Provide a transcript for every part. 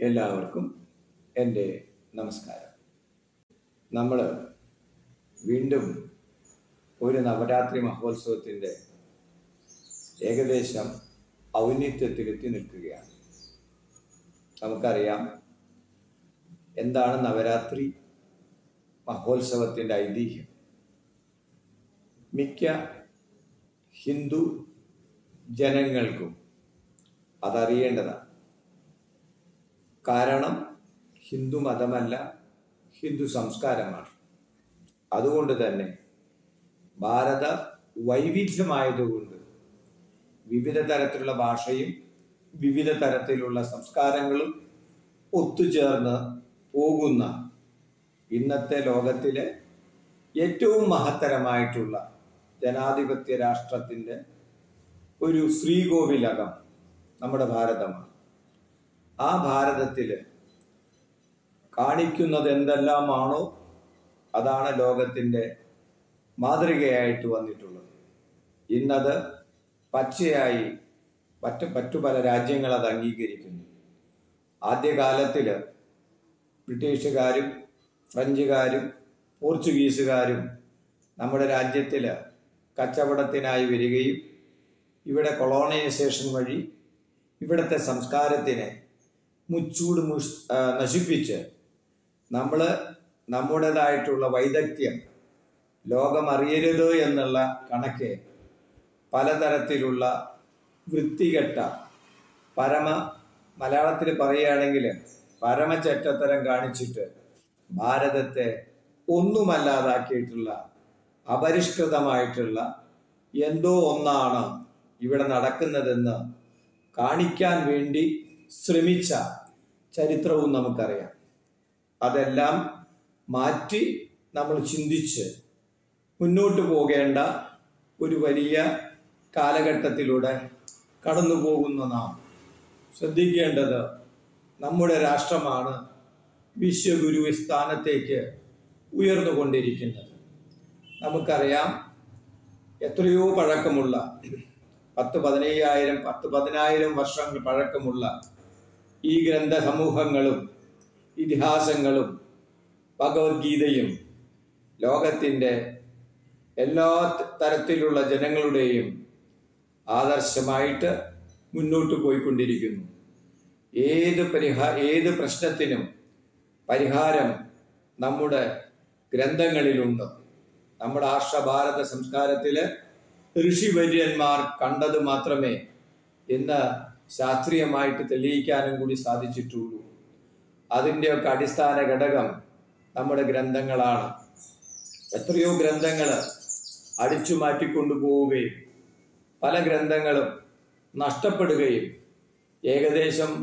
എല്ലാവർക്കും എൻ്റെ നമസ്കാരം നമ്മൾ വീണ്ടും ഒരു നവരാത്രി മഹോത്സവത്തിൻ്റെ ഏകദേശം ഔന്നിത്യത്തിലെത്തി നിൽക്കുകയാണ് നമുക്കറിയാം എന്താണ് നവരാത്രി മഹോത്സവത്തിൻ്റെ ഐതിഹ്യം മിക്ക ഹിന്ദു ജനങ്ങൾക്കും അതറിയേണ്ടതാണ് കാരണം ഹിന്ദു മതമല്ല ഹിന്ദു സംസ്കാരമാണ് അതുകൊണ്ട് തന്നെ ഭാരത വൈവിധ്യമായതുകൊണ്ട് വിവിധ തരത്തിലുള്ള ഭാഷയും വിവിധ തരത്തിലുള്ള സംസ്കാരങ്ങളും ഒത്തുചേർന്ന് പോകുന്ന ഇന്നത്തെ ലോകത്തിലെ ഏറ്റവും മഹത്തരമായിട്ടുള്ള ജനാധിപത്യ രാഷ്ട്രത്തിൻ്റെ ഒരു ശ്രീകോവിലകം നമ്മുടെ ഭാരതമാണ് ആ ഭാരതത്തിൽ കാണിക്കുന്നത് എന്തെല്ലാമാണോ അതാണ് ലോകത്തിൻ്റെ മാതൃകയായിട്ട് വന്നിട്ടുള്ളത് ഇന്നത് പച്ചയായി മറ്റ് മറ്റു പല രാജ്യങ്ങൾ അത് അംഗീകരിക്കുന്നു ആദ്യകാലത്തിൽ ബ്രിട്ടീഷുകാരും ഫ്രഞ്ചുകാരും പോർച്ചുഗീസുകാരും നമ്മുടെ രാജ്യത്തിൽ കച്ചവടത്തിനായി വരികയും ഇവിടെ കൊളോണൈസേഷൻ വഴി ഇവിടുത്തെ സംസ്കാരത്തിനെ മുച്ചൂട് മുഷ് ആ, നശിപ്പിച്ച് നമ്മൾ നമ്മുടേതായിട്ടുള്ള വൈദഗ്ധ്യം ലോകം അറിയരുത് എന്നുള്ള കണക്ക് പലതരത്തിലുള്ള വൃത്തികെട്ട പരമ മലയാളത്തിൽ പറയുകയാണെങ്കിൽ പരമചറ്റത്തരം കാണിച്ചിട്ട് ഭാരതത്തെ ഒന്നുമല്ലാതാക്കിയിട്ടുള്ള അപരിഷ്കൃതമായിട്ടുള്ള എന്തോ ഒന്നാണ് ഇവിടെ നടക്കുന്നതെന്ന് കാണിക്കാൻ വേണ്ടി ശ്രമിച്ച ചരിത്രവും നമുക്കറിയാം അതെല്ലാം മാറ്റി നമ്മൾ ചിന്തിച്ച് മുന്നോട്ട് പോകേണ്ട ഒരു വലിയ കാലഘട്ടത്തിലൂടെ കടന്നു പോകുന്ന നാം ശ്രദ്ധിക്കേണ്ടത് നമ്മുടെ രാഷ്ട്രമാണ് വിശ്വഗുരു സ്ഥാനത്തേക്ക് ഉയർന്നുകൊണ്ടിരിക്കുന്നത് നമുക്കറിയാം എത്രയോ പഴക്കമുള്ള പത്ത് പതിനയ്യായിരം പത്ത് പതിനായിരം വർഷങ്ങൾ പഴക്കമുള്ള ഈ ഗ്രന്ഥ സമൂഹങ്ങളും ഇതിഹാസങ്ങളും ഭഗവത്ഗീതയും ലോകത്തിൻ്റെ എല്ലാ തരത്തിലുള്ള ജനങ്ങളുടെയും ആദർശമായിട്ട് മുന്നോട്ട് പോയിക്കൊണ്ടിരിക്കുന്നു ഏത് പരിഹാ ഏത് പ്രശ്നത്തിനും പരിഹാരം നമ്മുടെ ഗ്രന്ഥങ്ങളിലുണ്ട് നമ്മുടെ ആർഷഭാരത സംസ്കാരത്തിൽ ഋഷിവര്യന്മാർ കണ്ടത് മാത്രമേ ഇന്ന് ശാസ്ത്രീയമായിട്ട് തെളിയിക്കാനും കൂടി സാധിച്ചിട്ടുള്ളൂ അതിൻ്റെയൊക്കെ അടിസ്ഥാന ഘടകം നമ്മുടെ ഗ്രന്ഥങ്ങളാണ് എത്രയോ ഗ്രന്ഥങ്ങൾ അടിച്ചു മാറ്റിക്കൊണ്ടുപോവുകയും പല ഗ്രന്ഥങ്ങളും നഷ്ടപ്പെടുകയും ഏകദേശം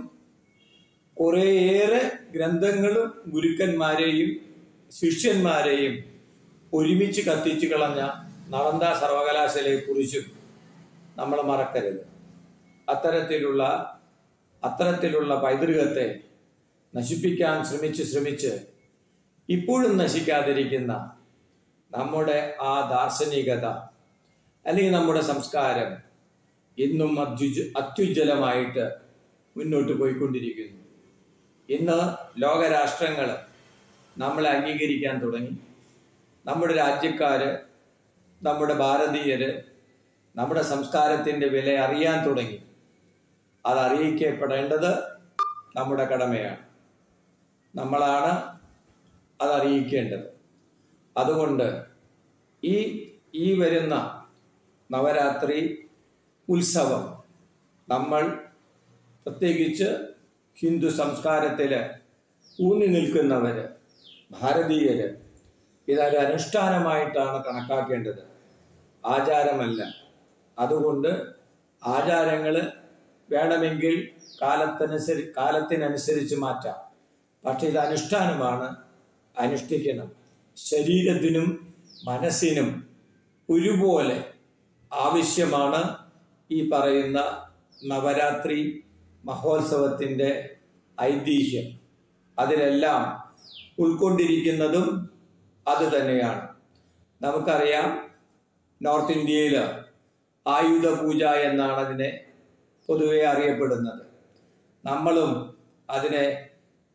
കുറേയേറെ ഗ്രന്ഥങ്ങളും ഗുരുക്കന്മാരെയും ശിഷ്യന്മാരെയും ഒരുമിച്ച് കത്തിച്ചു കളഞ്ഞ നളന്ദ സർവകലാശാലയെക്കുറിച്ചും നമ്മൾ മറക്കരുത് അത്തരത്തിലുള്ള അത്തരത്തിലുള്ള പൈതൃകത്തെ നശിപ്പിക്കാൻ ശ്രമിച്ച് ശ്രമിച്ച് ഇപ്പോഴും നശിക്കാതിരിക്കുന്ന നമ്മുടെ ആ ദാർശനികത അല്ലെങ്കിൽ നമ്മുടെ സംസ്കാരം ഇന്നും അത്യുജ അത്യുജ്വലമായിട്ട് മുന്നോട്ട് പോയിക്കൊണ്ടിരിക്കുന്നു ഇന്ന് ലോകരാഷ്ട്രങ്ങൾ നമ്മളെ അംഗീകരിക്കാൻ തുടങ്ങി നമ്മുടെ രാജ്യക്കാർ നമ്മുടെ ഭാരതീയർ നമ്മുടെ സംസ്കാരത്തിൻ്റെ വില അറിയാൻ തുടങ്ങി അത് അറിയിക്കപ്പെടേണ്ടത് നമ്മുടെ കടമയാണ് നമ്മളാണ് അത് അറിയിക്കേണ്ടത് അതുകൊണ്ട് ഈ ഈ വരുന്ന നവരാത്രി ഉത്സവം നമ്മൾ പ്രത്യേകിച്ച് ഹിന്ദു സംസ്കാരത്തിൽ ഊന്നി നിൽക്കുന്നവർ ഭാരതീയർ ഇതൊരു അനുഷ്ഠാനമായിട്ടാണ് കണക്കാക്കേണ്ടത് ആചാരമല്ല അതുകൊണ്ട് ആചാരങ്ങൾ വേണമെങ്കിൽ കാലത്തനുസരി കാലത്തിനനുസരിച്ച് മാറ്റാം പക്ഷെ ഇത് അനുഷ്ഠാനമാണ് അനുഷ്ഠിക്കണം ശരീരത്തിനും മനസ്സിനും ഒരുപോലെ ആവശ്യമാണ് ഈ പറയുന്ന നവരാത്രി മഹോത്സവത്തിൻ്റെ ഐതിഹ്യം അതിലെല്ലാം ഉൾക്കൊണ്ടിരിക്കുന്നതും അത് തന്നെയാണ് നമുക്കറിയാം നോർത്ത് ഇന്ത്യയിൽ ആയുധ പൂജ എന്നാണ് അതിനെ പൊതുവെ അറിയപ്പെടുന്നത് നമ്മളും അതിനെ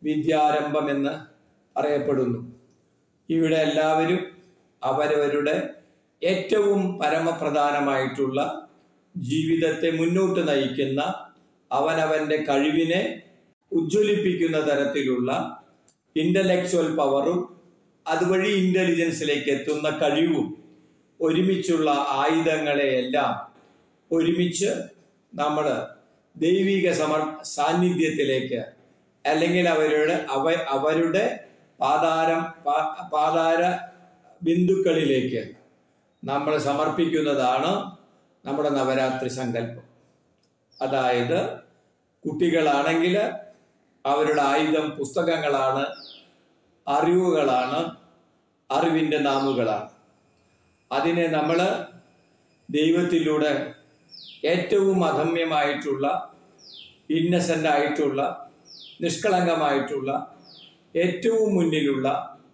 വിദ്യാരംഭം എന്ന് അറിയപ്പെടുന്നു ഇവിടെ എല്ലാവരും അവരവരുടെ ഏറ്റവും പരമപ്രധാനമായിട്ടുള്ള ജീവിതത്തെ മുന്നോട്ട് നയിക്കുന്ന അവനവൻ്റെ കഴിവിനെ ഉജ്ജ്വലിപ്പിക്കുന്ന തരത്തിലുള്ള ഇൻ്റലക്ച്വൽ പവറും അതുവഴി ഇൻ്റലിജൻസിലേക്ക് എത്തുന്ന കഴിവും ഒരുമിച്ചുള്ള ആയുധങ്ങളെയെല്ലാം ഒരുമിച്ച് നമ്മൾ ദൈവിക സമർ സാന്നിധ്യത്തിലേക്ക് അല്ലെങ്കിൽ അവരുടെ അവ അവരുടെ പാതാരം പാ- പാതാര ബിന്ദുക്കളിലേക്ക് നമ്മൾ സമർപ്പിക്കുന്നതാണ് നമ്മുടെ നവരാത്രി സങ്കല്പം അതായത് കുട്ടികളാണെങ്കിൽ അവരുടെ ആയുധം പുസ്തകങ്ങളാണ് അറിവുകളാണ് അറിവിൻ്റെ നാമുകളാണ് അതിനെ നമ്മൾ ദൈവത്തിലൂടെ ഏറ്റവും അധമ്യമായിട്ടുള്ള ഇന്നസെൻ്റ് ആയിട്ടുള്ള നിഷ്കളങ്കമായിട്ടുള്ള ഏറ്റവും മുന്നിലുള്ള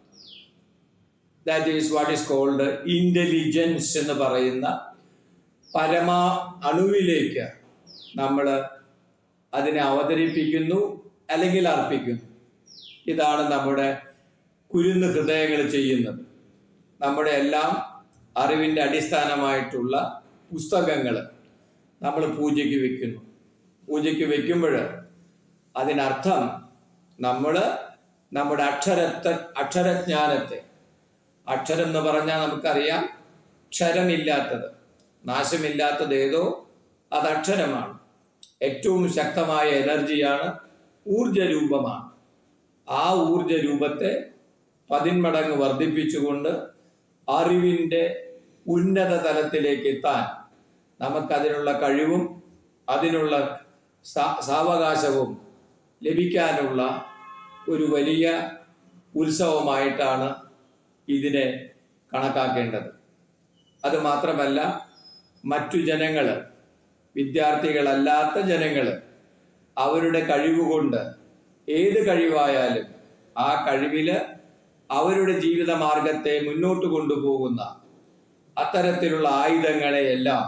that is what is called intelligence എന്ന് പറയുന്ന പരമാ അണുവിലേക്ക് നമ്മൾ അതിനെ അവതരിപ്പിക്കുന്നു അല്ലെങ്കിൽ അർപ്പിക്കുന്നു ഇതാണ് നമ്മുടെ കുരുന്ന് ഹൃദയങ്ങൾ ചെയ്യുന്നത് നമ്മുടെ എല്ലാം അറിവിൻ്റെ അടിസ്ഥാനമായിട്ടുള്ള പുസ്തകങ്ങൾ നമ്മൾ പൂജയ്ക്ക് വെക്കുന്നു പൂജയ്ക്ക് വെക്കുമ്പോൾ അതിനർത്ഥം നമ്മൾ നമ്മുടെ അക്ഷരത്തെ അക്ഷരജ്ഞാനത്തെ അക്ഷരം എന്ന് പറഞ്ഞാൽ നമുക്കറിയാം ക്ഷരമില്ലാത്തത് നാശമില്ലാത്തത് ഏതോ അത് അക്ഷരമാണ് ഏറ്റവും ശക്തമായ എനർജിയാണ് ഊർജരൂപമാണ് ആ ഊർജ രൂപത്തെ പതിന്മടങ്ങ് വർദ്ധിപ്പിച്ചുകൊണ്ട് അറിവിൻ്റെ ഉന്നത തലത്തിലേക്ക് എത്താൻ നമുക്കതിനുള്ള കഴിവും അതിനുള്ള സാ- സാവകാശവും ലഭിക്കാനുള്ള ഒരു വലിയ ഉത്സവമായിട്ടാണ് ഇതിനെ കണക്കാക്കേണ്ടത് അത് മാത്രമല്ല മറ്റു ജനങ്ങൾ വിദ്യാർത്ഥികളല്ലാത്ത ജനങ്ങൾ അവരുടെ കഴിവുകൊണ്ട് ഏത് കഴിവായാലും ആ കഴിവിൽ അവരുടെ ജീവിത മാർഗത്തെ മുന്നോട്ട് കൊണ്ടുപോകുന്ന അത്തരത്തിലുള്ള ആയുധങ്ങളെയെല്ലാം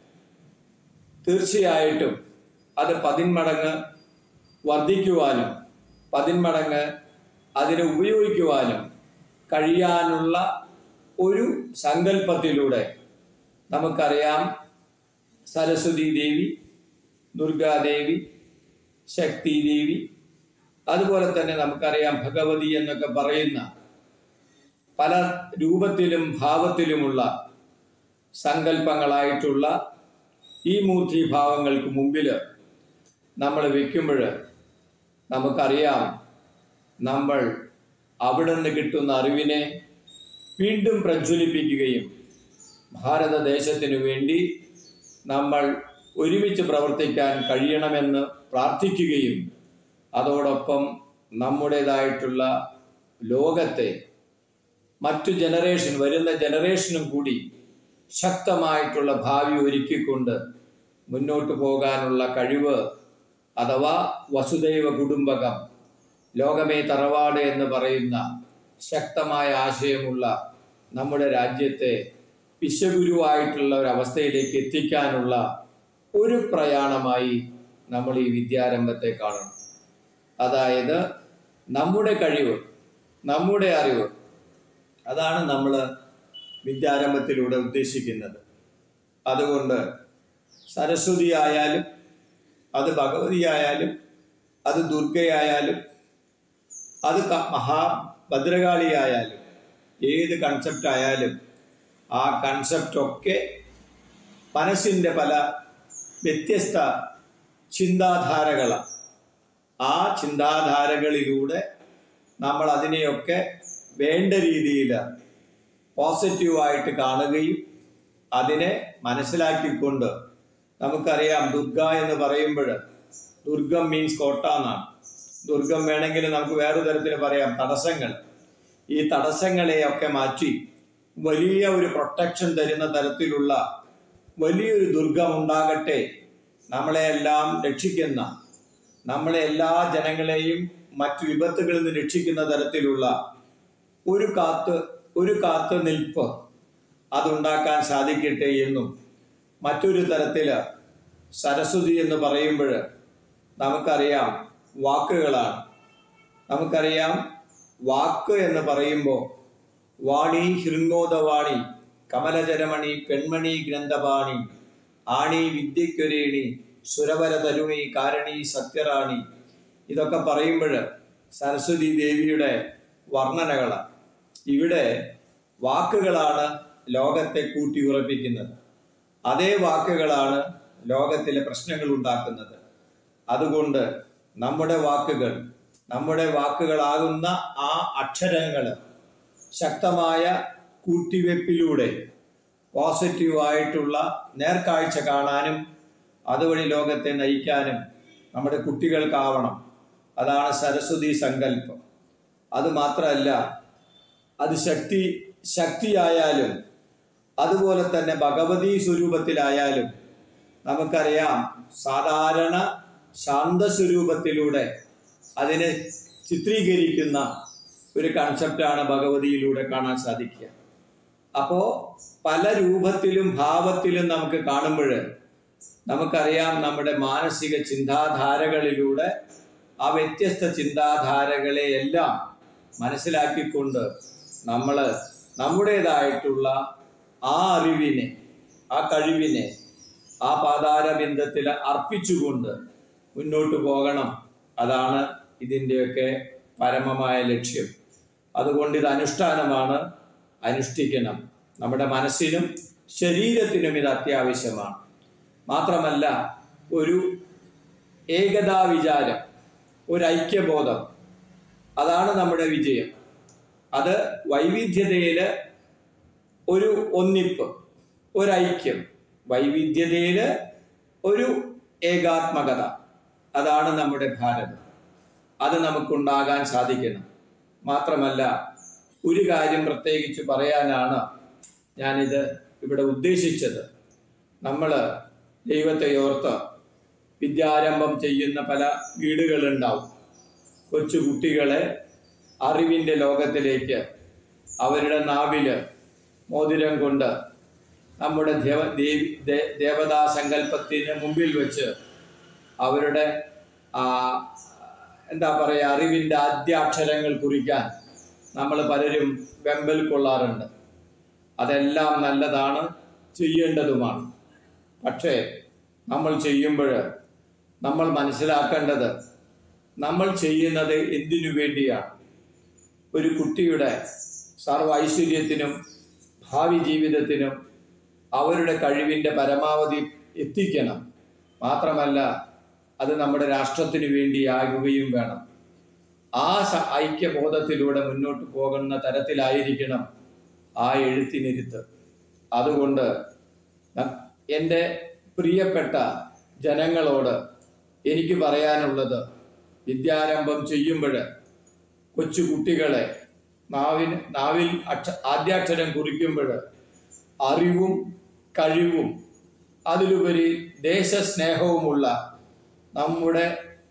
തീർച്ചയായിട്ടും അത് പതിന്മടങ്ങ് വർദ്ധിക്കുവാനും പതിന്മടങ്ങ് അതിനെ ഉപയോഗിക്കുവാനും കഴിയാനുള്ള ഒരു സങ്കല്പത്തിലൂടെ നമുക്കറിയാം സരസ്വതി ദേവി ദുർഗാദേവി ശക്തി ദേവി അതുപോലെ തന്നെ നമുക്കറിയാം ഭഗവതി എന്നൊക്കെ പറയുന്ന പല രൂപത്തിലും ഭാവത്തിലുമുള്ള സങ്കല്പങ്ങളായിട്ടുള്ള ഈ മൂർത്തിഭാവങ്ങൾക്ക് മുമ്പിൽ നമ്മൾ വെക്കുമ്പോൾ നമുക്കറിയാം നമ്മൾ അവിടെ നിന്ന് കിട്ടുന്ന അറിവിനെ വീണ്ടും പ്രജ്വലിപ്പിക്കുകയും ഭാരതദേശത്തിനു വേണ്ടി നമ്മൾ ഒരുമിച്ച് പ്രവർത്തിക്കാൻ കഴിയണമെന്ന് പ്രാർത്ഥിക്കുകയും അതോടൊപ്പം നമ്മുടേതായിട്ടുള്ള ലോകത്തെ മറ്റു ജനറേഷൻ വരുന്ന ജനറേഷനും കൂടി ശക്തമായിട്ടുള്ള ഭാവി ഒരുക്കിക്കൊണ്ട് മുന്നോട്ട് പോകാനുള്ള കഴിവ് അഥവാ വസുദൈവ കുടുംബകം ലോകമേ തറവാട് എന്ന് പറയുന്ന ശക്തമായ ആശയമുള്ള നമ്മുടെ രാജ്യത്തെ വിശ്വഗുരുവായിട്ടുള്ള ഒരു അവസ്ഥയിലേക്ക് എത്തിക്കാനുള്ള ഒരു പ്രയാണമായി നമ്മൾ ഈ വിദ്യാരംഭത്തെ കാണണം അതായത് നമ്മുടെ കഴിവ് നമ്മുടെ അറിവ് അതാണ് നമ്മൾ വിദ്യാരംഭത്തിലൂടെ ഉദ്ദേശിക്കുന്നത് അതുകൊണ്ട് സരസ്വതി ആയാലും അത് ഭഗവതി ആയാലും അത് ദുർഗയായാലും അത് ക- മഹാഭദ്രകാളി ആയാലും ഏത് കൺസെപ്റ്റ് ആയാലും ആ കൺസെപ്റ്റ് ഒക്കെ മനസ്സിൻ്റെ പല വ്യത്യസ്ത ചിന്താധാരകളാണ് ആ ചിന്താധാരകളിലൂടെ നമ്മൾ അതിനെയൊക്കെ വേണ്ട രീതിയിൽ പോസിറ്റീവായിട്ട് കാണുകയും അതിനെ മനസ്സിലാക്കിക്കൊണ്ട് നമുക്കറിയാം ദുർഗ എന്ന് പറയുമ്പോൾ ദുർഗം മീൻസ് കോട്ട എന്നാണ് ദുർഗം വേണമെങ്കിൽ നമുക്ക് വേറെ തരത്തിൽ പറയാം തടസ്സങ്ങൾ ഈ തടസ്സങ്ങളെയൊക്കെ മാറ്റി വലിയ ഒരു പ്രൊട്ടക്ഷൻ തരുന്ന തരത്തിലുള്ള വലിയൊരു ദുർഗം ഉണ്ടാകട്ടെ നമ്മളെയെല്ലാം രക്ഷിക്കുന്ന നമ്മളെ എല്ലാ ജനങ്ങളെയും മറ്റു വിപത്തുകളിൽ നിന്ന് രക്ഷിക്കുന്ന തരത്തിലുള്ള ഒരു കാത്ത് ഒരു കാത്തു നിൽപ്പ് അതുണ്ടാക്കാൻ സാധിക്കട്ടെ എന്നും മറ്റൊരു തരത്തിൽ സരസ്വതി എന്ന് പറയുമ്പോൾ നമുക്കറിയാം വാക്കുകളാണ് നമുക്കറിയാം വാക്ക് എന്ന് പറയുമ്പോൾ വാണി ഹൃങ്ങോദവാണി കമലചരമണി പെൺമണി ഗ്രന്ഥപാണി ആണി വിദ്യയ്ക്കൊരേണി സുരവര തരുണി കാരണി സത്യറാണി ഇതൊക്കെ പറയുമ്പോൾ സരസ്വതി ദേവിയുടെ വർണ്ണനകളാണ് ഇവിടെ വാക്കുകളാണ് ലോകത്തെ കൂട്ടി ഉറപ്പിക്കുന്നത് അതേ വാക്കുകളാണ് ലോകത്തിലെ പ്രശ്നങ്ങൾ ഉണ്ടാക്കുന്നത് അതുകൊണ്ട് നമ്മുടെ വാക്കുകൾ നമ്മുടെ വാക്കുകളാകുന്ന ആ അക്ഷരങ്ങൾ ശക്തമായ കൂട്ടിവെപ്പിലൂടെ പോസിറ്റീവായിട്ടുള്ള നേർക്കാഴ്ച കാണാനും അതുവഴി ലോകത്തെ നയിക്കാനും നമ്മുടെ കുട്ടികൾക്കാവണം അതാണ് സരസ്വതി സങ്കല്പം അത് മാത്രമല്ല അത് ശക്തി ശക്തിയായാലും അതുപോലെ തന്നെ ഭഗവതി സ്വരൂപത്തിലായാലും നമുക്കറിയാം സാധാരണ ശാന്തസ്വരൂപത്തിലൂടെ അതിനെ ചിത്രീകരിക്കുന്ന ഒരു കൺസെപ്റ്റാണ് ഭഗവതിയിലൂടെ കാണാൻ സാധിക്കുക അപ്പോൾ പല രൂപത്തിലും ഭാവത്തിലും നമുക്ക് കാണുമ്പോൾ നമുക്കറിയാം നമ്മുടെ മാനസിക ചിന്താധാരകളിലൂടെ ആ വ്യത്യസ്ത ചിന്താധാരകളെ എല്ലാം മനസ്സിലാക്കിക്കൊണ്ട് നമ്മൾ നമ്മുടേതായിട്ടുള്ള ആ അറിവിനെ ആ കഴിവിനെ ആ പാതാരബിന്ദത്തിൽ അർപ്പിച്ചുകൊണ്ട് മുന്നോട്ട് പോകണം അതാണ് ഇതിൻ്റെയൊക്കെ പരമമായ ലക്ഷ്യം അതുകൊണ്ട് ഇത് അനുഷ്ഠാനമാണ് അനുഷ്ഠിക്കണം നമ്മുടെ മനസ്സിനും ശരീരത്തിനും ഇത് അത്യാവശ്യമാണ് മാത്രമല്ല ഒരു ഏകതാ വിചാരം ഒരു ഐക്യബോധം അതാണ് നമ്മുടെ വിജയം അത് വൈവിധ്യതയിൽ ഒരു ഒന്നിപ്പ് ഒരു ഐക്യം വൈവിധ്യതയിൽ ഒരു ഏകാത്മകത അതാണ് നമ്മുടെ ഭാരതം അത് നമുക്കുണ്ടാകാൻ സാധിക്കണം മാത്രമല്ല ഒരു കാര്യം പ്രത്യേകിച്ച് പറയാനാണ് ഞാനിത് ഇവിടെ ഉദ്ദേശിച്ചത് നമ്മൾ ദൈവത്തെ ഓർത്ത് വിദ്യാരംഭം ചെയ്യുന്ന പല വീടുകളുണ്ടാവും കൊച്ചു കുട്ടികളെ അറിവിൻ്റെ ലോകത്തിലേക്ക് അവരുടെ നാവില് മോതിരം കൊണ്ട് നമ്മുടെ ദേവ ദേവി ദേ- ദേവതാ സങ്കല്പത്തിന് മുമ്പിൽ വെച്ച് അവരുടെ ആ, എന്താ പറയുക അറിവിൻ്റെ ആദ്യാക്ഷരങ്ങൾ കുറിക്കാൻ നമ്മൾ പലരും വെമ്പൽ കൊള്ളാറുണ്ട് അതെല്ലാം നല്ലതാണ് ചെയ്യേണ്ടതുമാണ് പക്ഷേ നമ്മൾ ചെയ്യുമ്പോൾ നമ്മൾ മനസ്സിലാക്കേണ്ടത് നമ്മൾ ചെയ്യുന്നത് എന്തിനു വേണ്ടിയാണ് ഒരു കുട്ടിയുടെ സർവ്വ ഐശ്വര്യത്തിനും ഭാവി ജീവിതത്തിനും അവരുടെ കഴിവിൻ്റെ പരമാവധി എത്തിക്കണം മാത്രമല്ല അത് നമ്മുടെ രാഷ്ട്രത്തിന് വേണ്ടിയാകുകയും വേണം ആ സ- ഐക്യബോധത്തിലൂടെ മുന്നോട്ട് പോകുന്ന തരത്തിലായിരിക്കണം ആ എഴുത്തിനിരുത്ത് അതുകൊണ്ട് ന- എൻ്റെ പ്രിയപ്പെട്ട ജനങ്ങളോട് എനിക്ക് പറയാനുള്ളത് വിദ്യാരംഭം ചെയ്യുമ്പോൾ കൊച്ചു കുട്ടികളെ നാവിന് നാവിൽ അക്ഷ ആദ്യാക്ഷരം കുറിക്കുമ്പോൾ അറിവും കഴിവും അതിലുപരി ദേശസ്നേഹവുമുള്ള നമ്മുടെ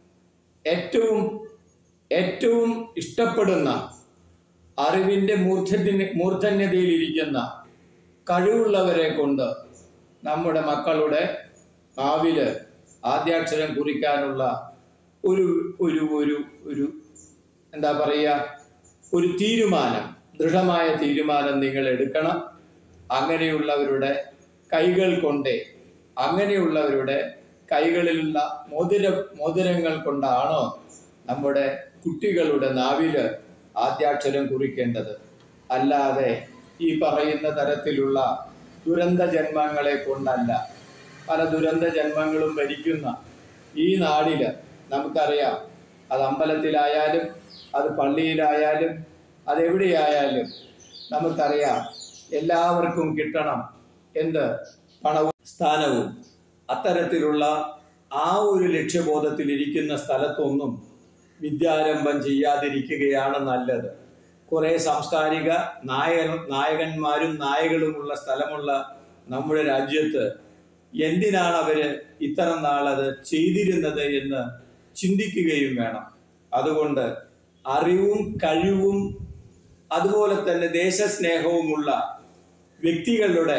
ഏറ്റവും ഏറ്റവും ഇഷ്ടപ്പെടുന്ന അറിവിൻ്റെ മൂർധന്യ മൂർധന്യതയിലിരിക്കുന്ന കഴിവുള്ളവരെ കൊണ്ട് നമ്മുടെ മക്കളുടെ നാവില് ആദ്യാക്ഷരം കുറിക്കാനുള്ള ഒരു ഒരു ഒരു ഒരു എന്താ പറയുക ഒരു തീരുമാനം ദൃഢമായ തീരുമാനം നിങ്ങൾ എടുക്കണം അങ്ങനെയുള്ളവരുടെ കൈകൾ കൊണ്ടേ അങ്ങനെയുള്ളവരുടെ കൈകളിലുള്ള മോതിര മോതിരങ്ങൾ കൊണ്ടാണോ നമ്മുടെ കുട്ടികളുടെ നാവില് ആദ്യാക്ഷരം കുറിക്കേണ്ടത് അല്ലാതെ ഈ പറയുന്ന തരത്തിലുള്ള ദുരന്ത ജന്മങ്ങളെ കൊണ്ടല്ല പല ദുരന്ത ജന്മങ്ങളും ഭരിക്കുന്ന ഈ നാടില് നമുക്കറിയാം അത് അമ്പലത്തിലായാലും അത് പള്ളിയിലായാലും അതെവിടെയായാലും നമുക്കറിയാം എല്ലാവർക്കും കിട്ടണം എന്ത് പണവും സ്ഥാനവും അത്തരത്തിലുള്ള ആ ഒരു ലക്ഷ്യബോധത്തിലിരിക്കുന്ന സ്ഥലത്തൊന്നും വിദ്യാരംഭം ചെയ്യാതിരിക്കുകയാണ് നല്ലത് കുറേ സാംസ്കാരിക നായക നായകന്മാരും നായകളുമുള്ള സ്ഥലമുള്ള നമ്മുടെ രാജ്യത്ത് എന്തിനാണ് അവര് ഇത്തരം നാളത് ചെയ്തിരുന്നത് എന്ന് ചിന്തിക്കുകയും വേണം അതുകൊണ്ട് അറിവും കഴിവും അതുപോലെ തന്നെ ദേശസ്നേഹവുമുള്ള വ്യക്തികളുടെ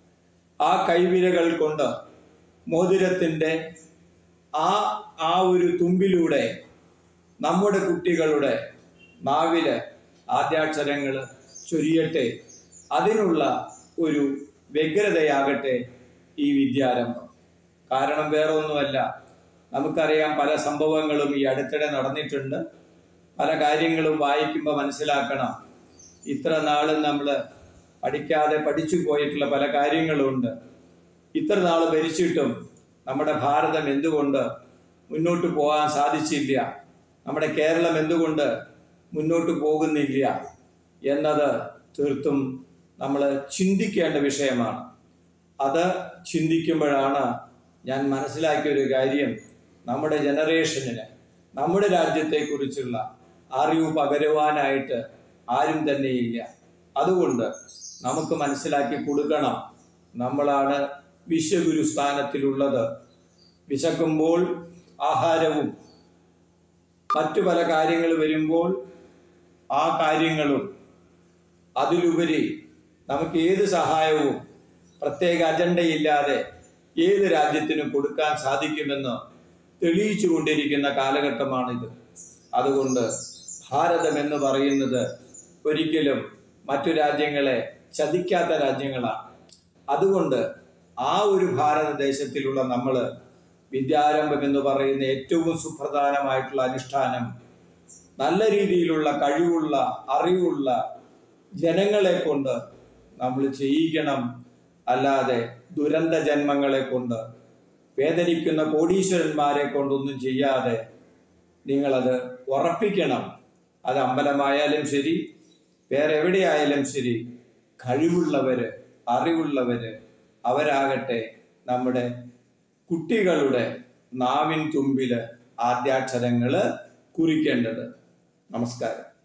ആ കൈവിരകൾ കൊണ്ട് മോതിരത്തിൻ്റെ ആ ആ ഒരു തുമ്പിലൂടെ നമ്മുടെ കുട്ടികളുടെ നാവില് ആദ്യാക്ഷരങ്ങൾ ചൊരിയട്ടെ അതിനുള്ള ഒരു വ്യഗ്രതയാകട്ടെ ഈ വിദ്യാരംഭം കാരണം വേറെ ഒന്നുമല്ല നമുക്കറിയാം പല സംഭവങ്ങളും ഈ അടുത്തിടെ നടന്നിട്ടുണ്ട് പല കാര്യങ്ങളും വായിക്കുമ്പോൾ മനസ്സിലാക്കണം ഇത്ര നാളും നമ്മൾ പഠിക്കാതെ പഠിച്ചു പോയിട്ടുള്ള പല കാര്യങ്ങളുമുണ്ട് ഇത്ര നാൾ ഭരിച്ചിട്ടും നമ്മുടെ ഭാരതം എന്തുകൊണ്ട് മുന്നോട്ട് പോകാൻ സാധിച്ചില്ല നമ്മുടെ കേരളം എന്തുകൊണ്ട് മുന്നോട്ട് പോകുന്നില്ല എന്നത് തീർത്തും നമ്മൾ ചിന്തിക്കേണ്ട വിഷയമാണ് അത് ചിന്തിക്കുമ്പോഴാണ് ഞാൻ മനസ്സിലാക്കിയ ഒരു കാര്യം നമ്മുടെ ജനറേഷനിന് നമ്മുടെ രാജ്യത്തെക്കുറിച്ചുള്ള അറിവ് പകരുവാനായിട്ട് ആരും തന്നെയില്ല അതുകൊണ്ട് നമുക്ക് മനസ്സിലാക്കി കൊടുക്കണം നമ്മളാണ് വിശ്വഗുരു സ്ഥാനത്തിലുള്ളത് വിശക്കുമ്പോൾ ആഹാരവും മറ്റു പല കാര്യങ്ങൾ വരുമ്പോൾ ആ കാര്യങ്ങളും അതിലുപരി നമുക്ക് ഏത് സഹായവും പ്രത്യേക അജണ്ടയില്ലാതെ ഏത് രാജ്യത്തിനും കൊടുക്കാൻ സാധിക്കുമെന്ന് തെളിയിച്ചു കൊണ്ടിരിക്കുന്ന കാലഘട്ടമാണിത് അതുകൊണ്ട് ഭാരതം എന്ന് പറയുന്നത് ഒരിക്കലും മറ്റു രാജ്യങ്ങളെ ചതിക്കാത്ത രാജ്യങ്ങളാണ് അതുകൊണ്ട് ആ ഒരു ഭാരതദേശത്തിലുള്ള നമ്മൾ വിദ്യാരംഭം എന്ന് പറയുന്ന ഏറ്റവും സുപ്രധാനമായിട്ടുള്ള അനുഷ്ഠാനം നല്ല രീതിയിലുള്ള കഴിവുള്ള അറിവുള്ള ജനങ്ങളെ കൊണ്ട് നമ്മൾ ചെയ്യിക്കണം അല്ലാതെ ദുരന്ത ജന്മങ്ങളെ കൊണ്ട് വേദനിക്കുന്ന കോടീശ്വരന്മാരെ കൊണ്ടൊന്നും ചെയ്യാതെ നിങ്ങളത് ഉറപ്പിക്കണം അത് അമ്പലമായാലും ശരി വേറെ എവിടെയായാലും ശരി കഴിവുള്ളവര് അറിവുള്ളവര് അവരാകട്ടെ നമ്മുടെ കുട്ടികളുടെ നാവിൻ തുമ്പില് ആദ്യാക്ഷരങ്ങള് കുറിക്കേണ്ടത് നമസ്കാരം